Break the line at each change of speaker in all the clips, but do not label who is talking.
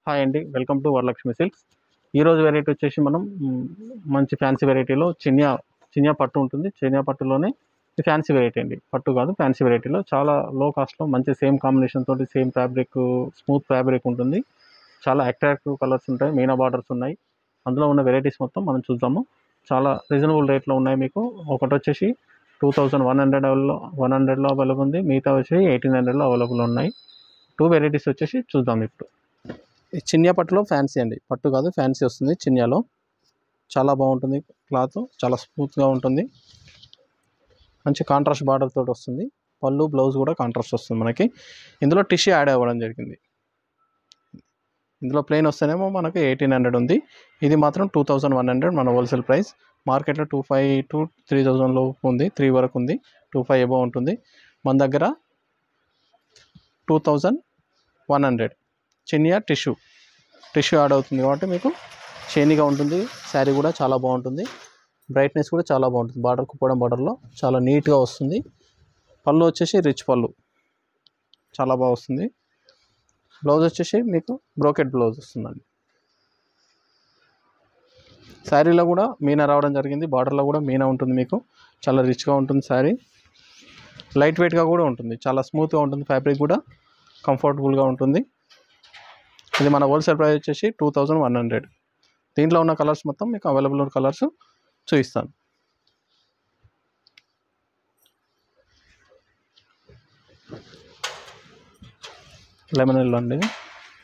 Hi అండి welcome to Varalakshmi silks ఈరోజు variety వచ్చేసి మనం మ్, మంచి ఫ్యాన్సీ వెరైటీలో చిన్యా చిన్యా పట్టు ఉంటుంది చిన్యా పట్టులోనే ఇది ఫ్యాన్సీ వెరైటీ అండి పట్టు కాదు ఫ్యాన్సీ వెరైటీలో చాలా లో కాస్ట్లో మంచి సేమ్ కాంబినేషన్ తోటి సేమ్ ఫ్యాబ్రిక్ స్మూత్ ఫ్యాబ్రిక్ ఉంటుంది చాలా అట్రాక్టివ్ కలర్స్ ఉంటాయి మీనా బార్డర్స్ ఉన్నాయి అందులో ఉన్న వెరైటీస్ మొత్తం మనం చూద్దాము చాలా రీజనబుల్ రేట్లో ఉన్నాయి మీకు ఒకటి వచ్చేసి టూ థౌజండ్ వన్ హండ్రెడ్లో వన్ హండ్రెడ్లో అవైలబుల్ ఉంది మిగతా వచ్చి ఎయిటీన్ హండ్రెడ్లో అవైలబుల్ ఉన్నాయి టూ వెరైటీస్ వచ్చేసి చూద్దాం ఇప్పుడు ఈ చిన్యా పట్టులో ఫ్యాన్సీ అండి పట్టు కాదు ఫ్యాన్సీ వస్తుంది చిన్యాలో చాలా బాగుంటుంది క్లాత్ చాలా స్మూత్గా ఉంటుంది మంచి కాంట్రాస్ట్ బార్డర్ తోటి వస్తుంది పళ్ళు బ్లౌజ్ కూడా కాంట్రాస్ట్ వస్తుంది మనకి ఇందులో టిష్యూ యాడ్ అవ్వడం జరిగింది ఇందులో ప్లెయిన్ వస్తేనేమో మనకి ఎయిటీన్ హండ్రెడ్ ఉంది ఇది మాత్రం టూ థౌజండ్ వన్ హండ్రెడ్ మన హోల్సేల్ ప్రైస్ మార్కెట్లో టూ ఫైవ్ టు త్రీ థౌజండ్లో ఉంది త్రీ వరకు ఉంది టూ ఫైవ్ ఎబో ఉంటుంది మన దగ్గర టూ థౌజండ్ వన్ హండ్రెడ్ చినియా టిష్యూ టిష్యూ యాడ్ అవుతుంది కాబట్టి మీకు షైనీగా ఉంటుంది శారీ కూడా చాలా బాగుంటుంది బ్రైట్నెస్ కూడా చాలా బాగుంటుంది బార్డర్ కుప్పడం బార్డర్లో చాలా నీట్గా వస్తుంది పళ్ళు వచ్చేసి రిచ్ పళ్ళు చాలా బాగా వస్తుంది బ్లౌజ్ వచ్చేసి మీకు బ్రోకెట్ బ్లౌజ్ వస్తుందండి శారీలో కూడా మీనా రావడం జరిగింది బార్డర్లో కూడా మీనా ఉంటుంది మీకు చాలా రిచ్గా ఉంటుంది శారీ లైట్ వెయిట్గా కూడా ఉంటుంది చాలా స్మూత్గా ఉంటుంది ఫ్యాబ్రిక్ కూడా కంఫర్టబుల్గా ఉంటుంది ఇది మన హోల్సేల్ ప్రైస్ వచ్చేసి టూ థౌజండ్ వన్ హండ్రెడ్ దీంట్లో ఉన్న కలర్స్ మొత్తం మీకు అవైలబుల్ ఉన్న కలర్స్ చూపిస్తాను లెమన్ ఎల్లో అండి ఇది.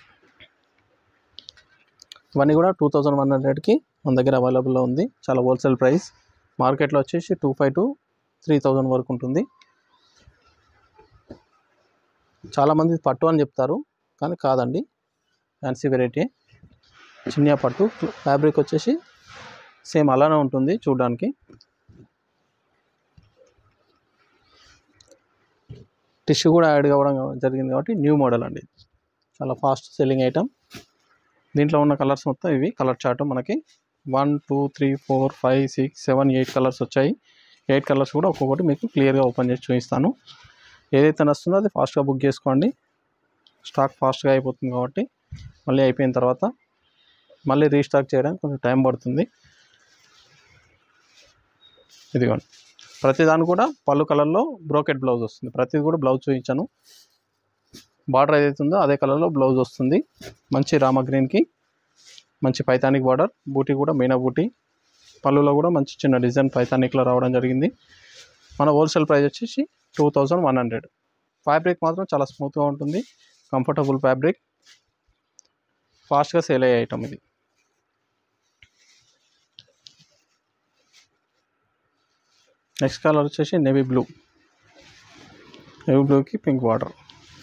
ఇవన్నీ కూడా టూ థౌజండ్ వన్ హండ్రెడ్కి మన దగ్గర అవైలబుల్లో ఉంది చాలా హోల్సేల్ ప్రైస్ మార్కెట్లో వచ్చేసి two five to three thousand వరకు ఉంటుంది చాలామంది పట్టు అని చెప్తారు కానీ కాదండి ఫ్యాన్సీ వెరైటీ చిన్న పట్టు ఫ్యాబ్రిక్ వచ్చేసి సేమ్ అలానే ఉంటుంది చూడడానికి టిష్యూ కూడా యాడ్ కావడం జరిగింది కాబట్టి న్యూ మోడల్ అండి చాలా ఫాస్ట్ సెల్లింగ్ ఐటమ్ దీంట్లో ఉన్న కలర్స్ మొత్తం ఇవి కలర్ చార్ట్ మనకి one two three four five six seven eight colours వచ్చాయి ఎయిట్ కలర్స్ కూడా ఒక్కొక్కటి మీకు క్లియర్గా ఓపెన్ చేసి చూపిస్తాను ఏదైతే నస్తుందో అది ఫాస్ట్గా బుక్ చేసుకోండి స్టాక్ ఫాస్ట్గా అయిపోతుంది కాబట్టి మళ్ళీ అయిపోయిన తర్వాత మళ్ళీ రీస్టాక్ చేయడానికి కొంచెం టైం పడుతుంది ఇదిగోండి ప్రతిదాని కూడా పళ్ళు కలర్లో బ్రోకెట్ బ్లౌజ్ వస్తుంది ప్రతిది కూడా బ్లౌజ్ చూపించాను బార్డర్ ఏదైతే ఉందో అదే కలర్లో బ్లౌజ్ వస్తుంది మంచి రామ గ్రీన్కి మంచి పైతానిక్ బార్డర్ బూటీ కూడా మీనా బూటీ పళ్ళులో కూడా మంచి చిన్న డిజైన్ పైతానిక్లో రావడం జరిగింది మన హోల్సేల్ ప్రైస్ వచ్చేసి two thousand one hundred fabric మాత్రం చాలా స్మూత్గా ఉంటుంది కంఫర్టబుల్ ఫ్యాబ్రిక్ ఫాస్ట్గా సేల్ అయ్యే ఐటమ్ ఇది నెక్స్ట్ కలర్ వచ్చేసి నేవీ బ్లూ నేవీ బ్లూకి పింక్ వాటర్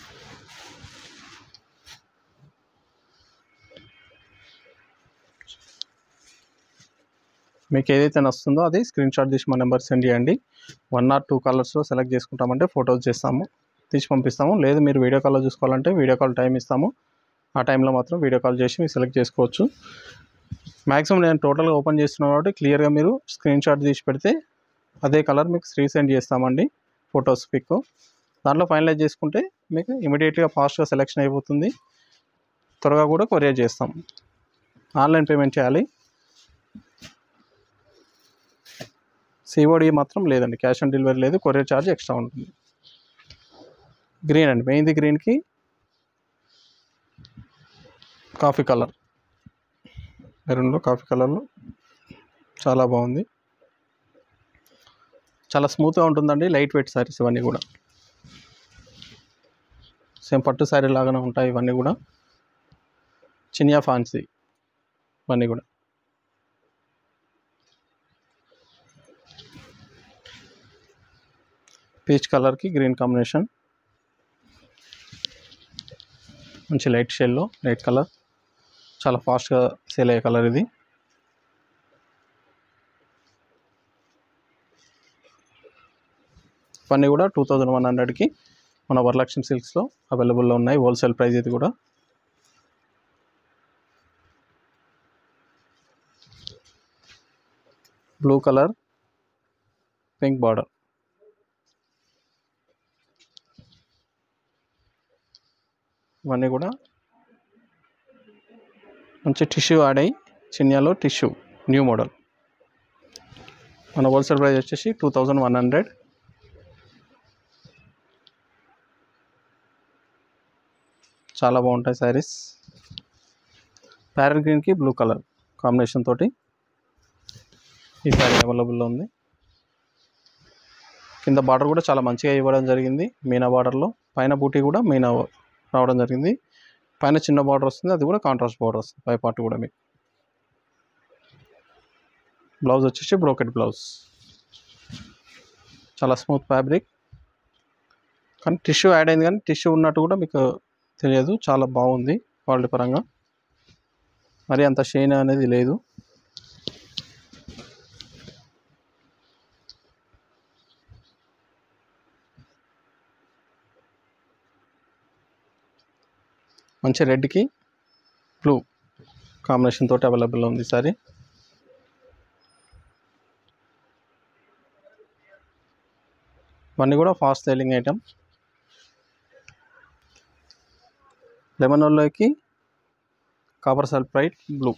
మీకు ఏదైతే నస్తుందో అది స్క్రీన్ షాట్ తీసి మా నెంబర్ సెండ్ చేయండి వన్ ఆర్ టూ కలర్స్లో సెలెక్ట్ చేసుకుంటామంటే ఫొటోస్ చేస్తాము తీసి పంపిస్తాము లేదు మీరు వీడియో కాల్లో చూసుకోవాలంటే వీడియో కాల్ టైం ఇస్తాము ఆ టైంలో మాత్రం వీడియో కాల్ చేసి మీరు సెలెక్ట్ చేసుకోవచ్చు మ్యాక్సిమం నేను టోటల్గా ఓపెన్ చేస్తున్నాను కాబట్టి క్లియర్గా మీరు స్క్రీన్ షాట్ తీసి పెడితే అదే కలర్ మీకు రీసెండ్ చేస్తామండి ఫొటోస్ పిక్ దాంట్లో ఫైనలైజ్ చేసుకుంటే మీకు ఇమీడియట్గా ఫాస్ట్గా సెలెక్షన్ అయిపోతుంది త్వరగా కూడా కొరియర్ చేస్తాం ఆన్లైన్ పేమెంట్ చేయాలి సిఓడి మాత్రం లేదండి క్యాష్ ఆన్ డెలివరీ లేదు కొరియర్ ఛార్జ్ ఎక్స్ట్రా ఉంటుంది గ్రీన్ అండి మెయిన్ది గ్రీన్కి కాఫీ కలర్ మెరూన్లో కాఫీ కలర్లో చాలా బాగుంది చాలా స్మూత్గా ఉంటుందండి లైట్ వెయిట్ శారీస్ ఇవన్నీ కూడా సేమ్ పట్టు శారీ లాగానే ఉంటాయి ఇవన్నీ కూడా చినియా ఫాన్సీ ఇవన్నీ కూడా పీచ్ కలర్కి గ్రీన్ కాంబినేషన్ మంచి లైట్ షేడ్లో లైట్ కలర్ చాలా ఫాస్ట్గా సేల్ అయ్యే కలర్ ఇది ఇవన్నీ కూడా టూ థౌజండ్ వన్ హండ్రెడ్కి మన వరలక్ష్మి సిల్క్స్లో అవైలబుల్లో ఉన్నాయి హోల్సేల్ ప్రైస్ ఇది కూడా బ్లూ కలర్ పింక్ బార్డర్ ఇవన్నీ కూడా మంచి టిష్యూ యాడ్ అయ్యి చిన్యాలో టిష్యూ న్యూ మోడల్ మన హోల్సేల్ ప్రైస్ వచ్చేసి టూ థౌజండ్ వన్ హండ్రెడ్ చాలా బాగుంటాయి శారీస్ ప్యారెట్ గ్రీన్కి బ్లూ కలర్ కాంబినేషన్ తోటి ఈ శారీ అవైలబుల్లో ఉంది కింద బార్డర్ కూడా చాలా మంచిగా ఇవ్వడం జరిగింది మీనా బార్డర్లో పైన బూటీ కూడా మీనా రావడం జరిగింది పైన చిన్న బార్డర్ వస్తుంది అది కూడా కాంట్రాస్ట్ బార్డర్ వస్తుంది పై పార్ట్ కూడా మీకు బ్లౌజ్ వచ్చేసి బ్రోకెట్ బ్లౌజ్ చాలా స్మూత్ ఫ్యాబ్రిక్ కానీ టిష్యూ యాడ్ అయింది కానీ టిష్యూ ఉన్నట్టు కూడా మీకు తెలియదు చాలా బాగుంది క్వాలిటీ పరంగా మరి అంత షైన్ అనేది లేదు మంచి రెడ్కి బ్లూ కాంబినేషన్ తోటి అవైలబుల్ ఉంది సారీ ఇవన్నీ కూడా ఫాస్ట్ సెల్లింగ్ ఐటమ్ లెమన్ ఎల్లోకి కాపర్ సల్ఫైట్ బ్లూ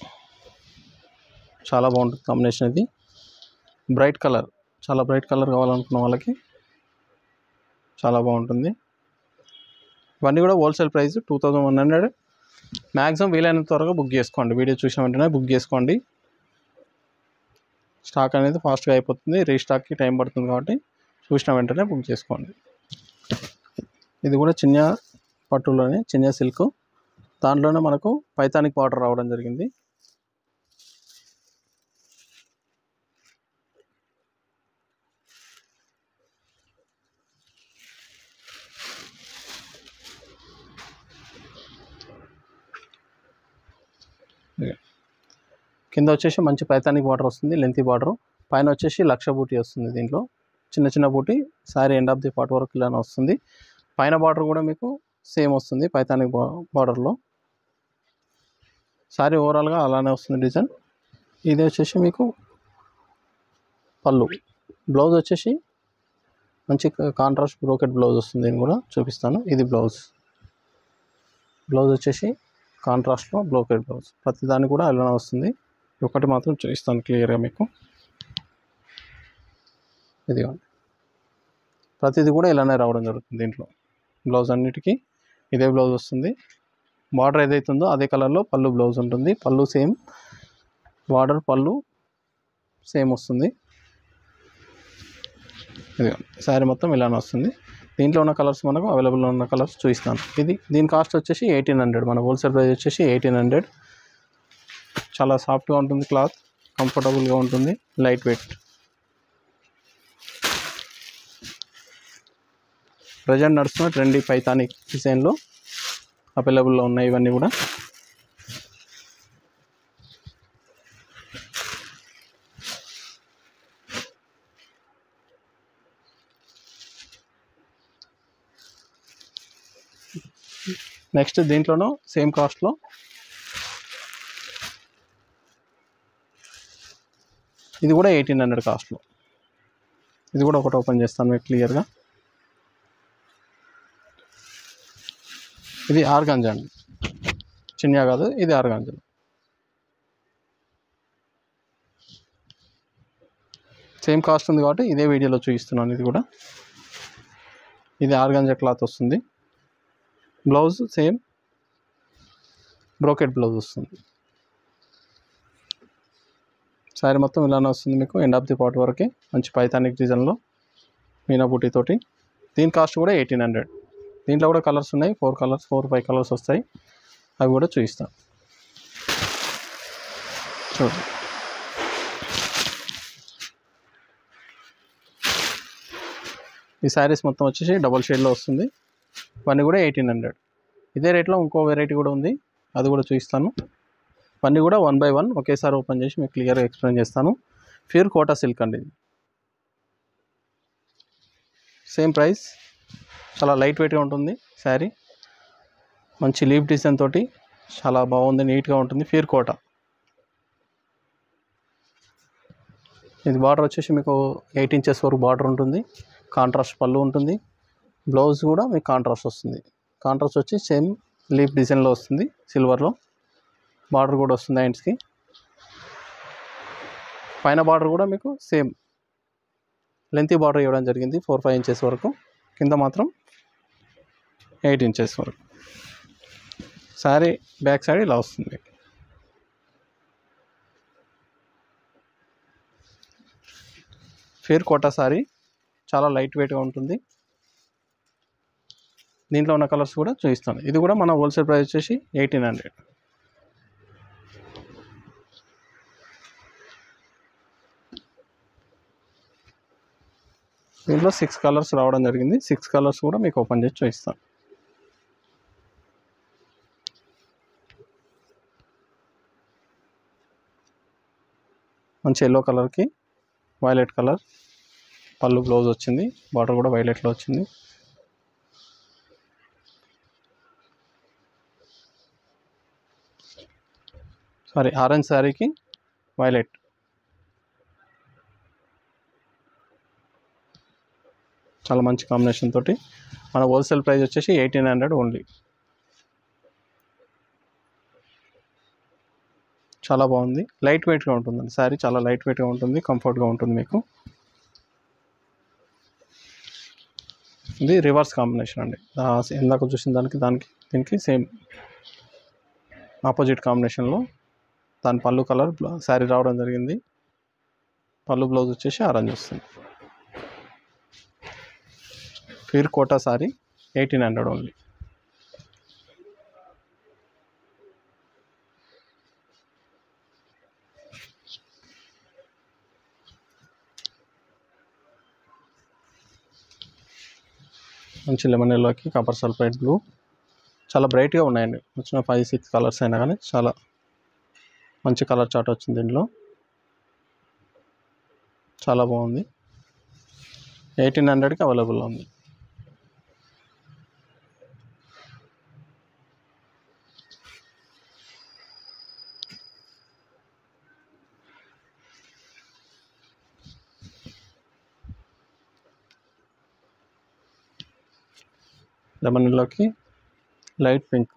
చాలా బాగుంటుంది కాంబినేషన్ ఇది బ్రైట్ కలర్ చాలా బ్రైట్ కలర్ కావాలనుకున్న వాళ్ళకి చాలా బాగుంటుంది ఇవన్నీ కూడా wholesale price two thousand one hundred maximum వీలైనంత త్వరగా బుక్ చేసుకోండి వీడియో చూసిన వెంటనే బుక్ చేసుకోండి స్టాక్ అనేది ఫాస్ట్గా అయిపోతుంది రీస్టాక్కి టైం పడుతుంది కాబట్టి చూసిన వెంటనే బుక్ చేసుకోండి ఇది కూడా చిన్న పట్టులోనే చిన్న సిల్క్ దాంట్లోనే మనకు పైతానిక్ బార్డర్ రావడం జరిగింది కింద వచ్చేసి మంచి పైతానిక్ బార్డర్ వస్తుంది లెంతీ బార్డర్ పైన వచ్చేసి లక్ష బూటీ వస్తుంది దీంట్లో చిన్న చిన్న బూటీ sari end of the part వరకు ఇలానే వస్తుంది పైన బార్డర్ కూడా మీకు సేమ్ వస్తుంది పైతానిక్ బా బార్డర్లో సారీ ఓవరాల్గా అలానే వస్తుంది డిజైన్ ఇది వచ్చేసి మీకు పళ్ళు బ్లౌజ్ వచ్చేసి మంచి కాంట్రాస్ట్ బ్రోకెట్ బ్లౌజ్ వస్తుంది దీన్ని కూడా చూపిస్తాను ఇది బ్లౌజ్ బ్లౌజ్ వచ్చేసి కాంట్రాస్ట్లో బ్రోకెట్ బ్లౌజ్ ప్రతి దానికి కూడా అలానే వస్తుంది ఒకటి మాత్రం చూపిస్తాను క్లియర్గా మీకు ఇదిగోండి ప్రతిదీ కూడా ఇలానే రావడం జరుగుతుంది దీంట్లో బ్లౌజ్ అన్నిటికీ ఇదే బ్లౌజ్ వస్తుంది బార్డర్ ఏదైతే ఉందో అదే కలర్లో పళ్ళు బ్లౌజ్ ఉంటుంది పళ్ళు సేమ్ బార్డర్ పళ్ళు సేమ్ వస్తుంది ఇది శారీ మొత్తం ఇలానే వస్తుంది దీంట్లో ఉన్న కలర్స్ మనకు అవైలబుల్లో ఉన్న కలర్స్ చూపిస్తాను ఇది దీని కాస్ట్ వచ్చేసి ఎయిటీన్ హండ్రెడ్ మన హోల్సేల్ ప్రైస్ వచ్చేసి ఎయిటీన్ హండ్రెడ్ చాలా సాఫ్ట్గా ఉంటుంది క్లాత్ కంఫర్టబుల్గా ఉంటుంది లైట్ వెయిట్ ప్రజెంట్ నడుస్తున్న ట్రెండీ పైతానిక్ డిజైన్లో అవైలబుల్లో ఉన్నాయి ఇవన్నీ కూడా నెక్స్ట్ దీంట్లోనూ సేమ్ కాస్ట్లో ఇది కూడా ఎయిటీన్ హండ్రెడ్ కాస్ట్లో ఇది కూడా ఒకటి ఓపెన్ చేస్తాను మీకు క్లియర్గా ఇది ఆర్గంజ అండి చిన్న కాదు ఇది ఆర్గంజ సేమ్ కాస్ట్ ఉంది కాబట్టి ఇదే వీడియోలో చూపిస్తున్నాను ఇది కూడా ఇది ఆర్గంజా క్లాత్ వస్తుంది బ్లౌజ్ సేమ్ బ్రోకెట్ బ్లౌజ్ వస్తుంది శారీ మొత్తం ఇలానే వస్తుంది మీకు ఎండ్ ఆఫ్ ది పార్ట్ వరకే మంచి పైతానిక్ డిజైన్లో మీనా బూటీ తోటి దీని కాస్ట్ కూడా ఎయిటీన్ హండ్రెడ్ దీంట్లో కూడా కలర్స్ ఉన్నాయి four colours four five colours వస్తాయి అవి కూడా చూపిస్తాను చూడండి ఈ శారీస్ మొత్తం వచ్చేసి డబల్ షేడ్లో వస్తుంది ఇవన్నీ కూడా ఎయిటీన్ హండ్రెడ్ ఇదే రేట్లో ఇంకో వెరైటీ కూడా ఉంది అది కూడా చూపిస్తాను ఇవన్నీ కూడా వన్ బై వన్ ఒకేసారి ఓపెన్ చేసి మీకు క్లియర్గా ఎక్స్ప్లెయిన్ చేస్తాను ప్యూర్ కోటా సిల్క్ అండి ఇది సేమ్ ప్రైస్ చాలా లైట్ వెయిట్గా ఉంటుంది శారీ మంచి లీవ్ డిజైన్ తోటి చాలా బాగుంది నీట్గా ఉంటుంది ప్యూర్ కోట ఇది బార్డర్ వచ్చేసి మీకు ఎయిట్ ఇంచెస్ వరకు బార్డర్ ఉంటుంది కాంట్రాస్ట్ పళ్ళు ఉంటుంది బ్లౌజ్ కూడా మీకు కాంట్రాస్ట్ వస్తుంది కాంట్రాస్ట్ వచ్చి సేమ్ లీఫ్ డిజైన్లో వస్తుంది సిల్వర్లో బార్డర్ కూడా వస్తుంది హ్యాండ్స్కి పైన బార్డర్ కూడా మీకు సేమ్ లెంతీ బార్డర్ ఇవ్వడం జరిగింది ఫోర్ ఫైవ్ ఇంచెస్ వరకు కింద మాత్రం ఎయిట్ ఇంచెస్ వరకు శారీ బ్యాక్ సైడ్ ఇలా వస్తుంది ఫేర్ కోటా శారీ చాలా లైట్ వెయిట్గా ఉంటుంది దీంట్లో ఉన్న కలర్స్ కూడా చూపిస్తాను ఇది కూడా మన హోల్సేల్ ప్రైస్ వచ్చేసి ఎయిటీన్ హండ్రెడ్ దీంట్లో సిక్స్ కలర్స్ రావడం జరిగింది సిక్స్ కలర్స్ కూడా మీకు ఓపెన్ చేసి చూపిస్తాను మంచి ఎల్లో కలర్కి వైలెట్ కలర్ పళ్ళు బ్లౌజ్ వచ్చింది బార్డర్ కూడా వైలెట్లో వచ్చింది సారీ ఆరెంజ్ శారీకి వైలెట్ చాలా మంచి కాంబినేషన్ తోటి మన హోల్సేల్ ప్రైస్ వచ్చేసి ఎయిటీన్ హండ్రెడ్ ఓన్లీ చాలా బాగుంది లైట్ వెయిట్గా ఉంటుందండి శారీ చాలా లైట్ వెయిట్గా ఉంటుంది కంఫర్ట్గా ఉంటుంది మీకు ఇది రివర్స్ కాంబినేషన్ అండి ఆ, ఇందాక చూసిన దానికి దానికి దీనికి సేమ్ ఆపోజిట్ కాంబినేషన్లో దాని పళ్ళు కలర్ శారీ రావడం జరిగింది పళ్ళు బ్లౌజ్ వచ్చేసి ఆరెంజ్ వస్తుంది pure Kota sari eighteen hundred only మంచి లెమన్ ఎల్లోకి కాపర్ సల్ఫైడ్ బ్లూ చాలా బ్రైట్గా ఉన్నాయండి వచ్చిన ఫైవ్ సిక్స్ కలర్స్ అయినా కానీ చాలా మంచి కలర్ చాట్ వచ్చింది దీంట్లో చాలా బాగుంది ఎయిటీన్ హండ్రెడ్కి అవైలబుల్ ఉంది లెమన్ ఎల్లోకి లైట్ పింక్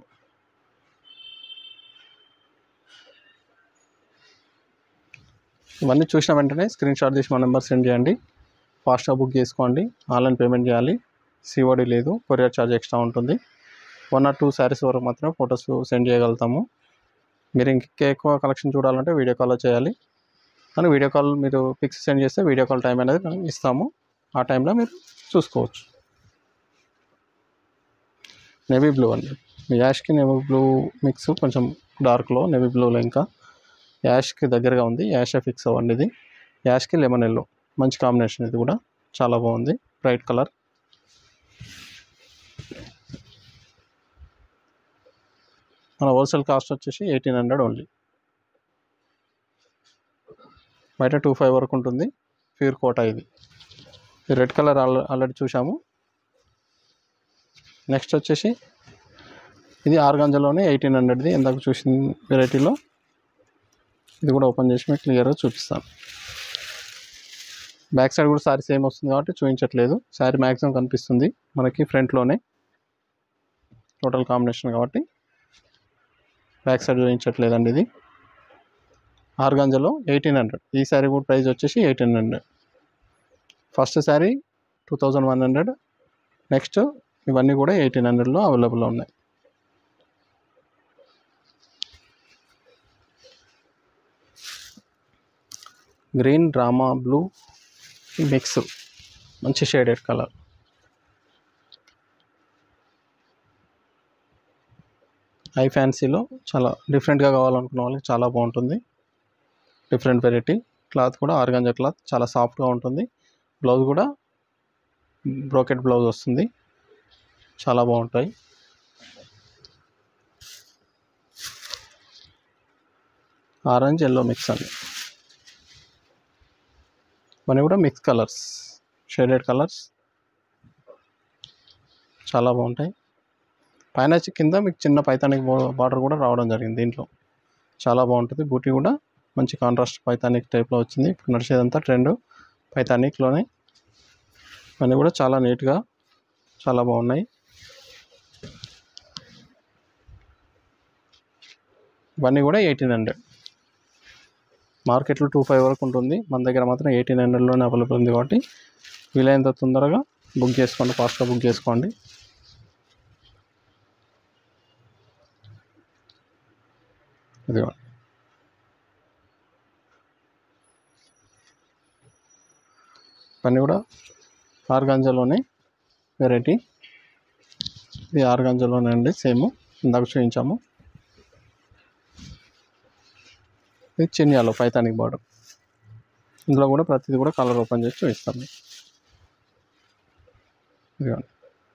ఇవన్నీ చూసిన వెంటనే స్క్రీన్ షాట్ తీసి మా నెంబర్ సెండ్ చేయండి ఫాస్ట్గా బుక్ చేసుకోండి ఆన్లైన్ పేమెంట్ చేయాలి సిఓడి లేదు కొరియర్ ఛార్జ్ ఎక్స్ట్రా ఉంటుంది వన్ ఆర్ టూ శారీస్ వరకు మాత్రమే ఫొటోస్ సెండ్ చేయగలుగుతాము మీరు ఇంకా ఎక్కువ కలెక్షన్ చూడాలంటే వీడియో కాల్లో చేయాలి కానీ వీడియో కాల్ మీరు పిక్స్ సెండ్ చేస్తే వీడియో కాల్ టైం అనేది మనం ఇస్తాము ఆ టైంలో మీరు చూసుకోవచ్చు నేవీ బ్లూ అండి యాష్కి నేవీ బ్లూ మిక్స్ కొంచెం డార్క్లో నేవీ బ్లూలో ఇంకా యాష్కి దగ్గరగా ఉంది యాష్ ఫిక్స్ అవ్వండి ఇది యాష్కి లెమన్ ఎల్లో మంచి కాంబినేషన్ ఇది కూడా చాలా బాగుంది బ్రైట్ కలర్ మన హోల్సేల్ కాస్ట్ వచ్చేసి ఎయిటీన్ హండ్రెడ్ ఓన్లీ బయట టూ ఫైవ్ వరకు ఉంటుంది ప్యూర్ కోటా ఇది ఈ రెడ్ కలర్ ఆల్రెడీ చూసాము నెక్స్ట్ వచ్చేసి ఇది ఆర్గాంజాలోనే ఎయిటీన్ హండ్రెడ్ది ఇందాక చూసిన వెరైటీలో ఇది కూడా ఓపెన్ చేసి మీకు క్లియర్గా చూపిస్తాను బ్యాక్ సైడ్ కూడా సారీ సేమ్ వస్తుంది కాబట్టి చూపించట్లేదు శారీ మ్యాక్సిమం కనిపిస్తుంది మనకి ఫ్రంట్లోనే టోటల్ కాంబినేషన్ కాబట్టి బ్యాక్ సైడ్ చూపించట్లేదండి ఇది ఆర్గాంజాలో ఎయిటీన్ హండ్రెడ్ ఈ శారీ కూడా ప్రైస్ వచ్చేసి eighteen hundred first sari two thousand one hundred next ఇవన్నీ కూడా ఎయిటీన్ హండ్రెడ్లో అవైలబుల్లో ఉన్నాయి గ్రీన్ డ్రామా బ్లూ మిక్స్ మంచి షేడెడ్ కలర్ ఐ ఫ్యాన్సీలో చాలా డిఫరెంట్గా కావాలనుకున్న వాళ్ళకి చాలా బాగుంటుంది డిఫరెంట్ వెరైటీ క్లాత్ కూడా ఆర్గాంజా క్లాత్ చాలా సాఫ్ట్గా ఉంటుంది బ్లౌజ్ కూడా బ్రోకెట్ బ్లౌజ్ వస్తుంది చాలా బాగుంటాయి ఆరెంజ్ ఎల్లో మిక్స్ అండి ఇవన్నీ కూడా మిక్స్ కలర్స్ షేడెడ్ కలర్స్ చాలా బాగుంటాయి పైన వచ్చి కింద మీకు చిన్న పైతానిక్ బార్డర్ కూడా రావడం జరిగింది దీంట్లో చాలా బాగుంటుంది బూటీ కూడా మంచి కాంట్రాస్ట్ పైతానిక్ టైప్లో వచ్చింది ఇప్పుడు నడిచేదంతా ట్రెండ్ పైతానిక్లోనే ఇవన్నీ కూడా చాలా నీట్గా చాలా బాగున్నాయి ఇవన్నీ కూడా ఎయిటీన్ హండ్రెడ్ మార్కెట్లో టూ ఫైవ్ వరకు ఉంటుంది మన దగ్గర మాత్రం ఎయిటీన్ హండ్రెడ్లోనే అవైలబుల్ ఉంది కాబట్టి వీలైనంత తొందరగా బుక్ చేసుకోండి ఫాస్ట్గా బుక్ చేసుకోండి ఇదిగోండి ఇవన్నీ కూడా ఆర్గాంజాలోనే వెరైటీ ఇది ఆర్గాంజాలోనే అండి సేమ్ ఇందాక చూపించాము ఇది చిన్యాలో పైతానిక్ బార్డర్ ఇందులో కూడా ప్రతిదీ కూడా కలర్ ఓపెన్ చేసి చూపిస్తాం మీకు. ఇదిగోండి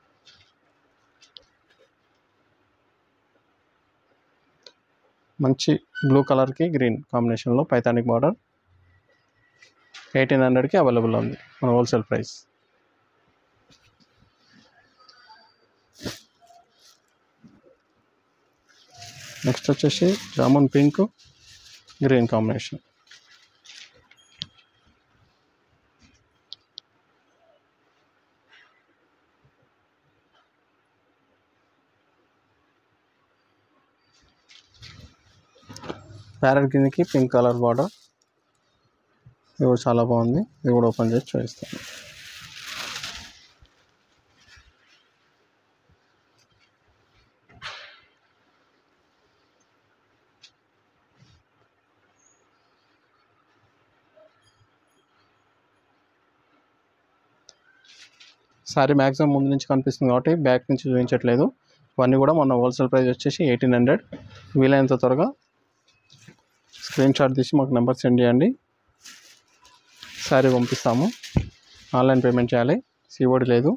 మంచి బ్లూ కలర్కి గ్రీన్ కాంబినేషన్లో పైతానిక్ బార్డర్ ఎయిటీన్ హండ్రెడ్కి అవైలబుల్ ఉంది మన హోల్సేల్ ప్రైస్ నెక్స్ట్ వచ్చేసి జామున్ పింక్ గ్రీన్ కాంబినేషన్ ప్యారెట్ కిందకి పింక్ కలర్ బార్డర్ ఇది కూడా చాలా బాగుంది ఇది కూడా ఓపెన్ చేసి చూపిస్తాను సారీ మ్యాక్సిమం ముందు నుంచి కనిపిస్తుంది కాబట్టి బ్యాక్ నుంచి చూపించట్లేదు ఇవన్నీ కూడా మన హోల్సేల్ ప్రైస్ వచ్చేసి ఎయిటీన్ హండ్రెడ్ వీలైనంత త్వరగా స్క్రీన్ షాట్ తీసి మాకు నెంబర్ సెండ్ చేయండి సారీ పంపిస్తాము ఆన్లైన్ పేమెంట్ చేయాలి సిఓడి లేదు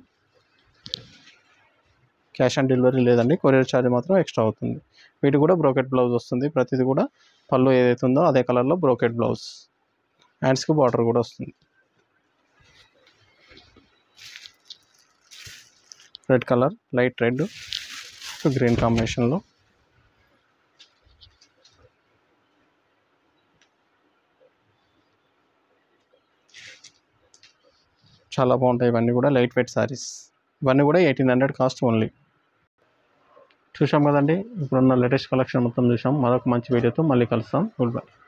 క్యాష్ ఆన్ డెలివరీ లేదండి కొరియర్ ఛార్జ్ మాత్రం ఎక్స్ట్రా అవుతుంది వీటి కూడా బ్రోకెట్ బ్లౌజ్ వస్తుంది ప్రతిదీ కూడా పళ్ళు ఏదైతే ఉందో అదే కలర్లో బ్రోకెట్ బ్లౌజ్ హ్యాండ్స్కి బార్డర్ కూడా వస్తుంది red colour light red green కాంబినేషన్లో చాలా బాగుంటాయి ఇవన్నీ కూడా లైట్ వెయిట్ సారీస్ ఇవన్నీ కూడా ఎయిటీన్ హండ్రెడ్ కాస్ట్ ఓన్లీ చూసాం కదండి ఇప్పుడున్న లేటెస్ట్ కలెక్షన్ మొత్తం చూసాం మరొక మంచి వీడియోతో మళ్ళీ కలుస్తాం గుడ్ బై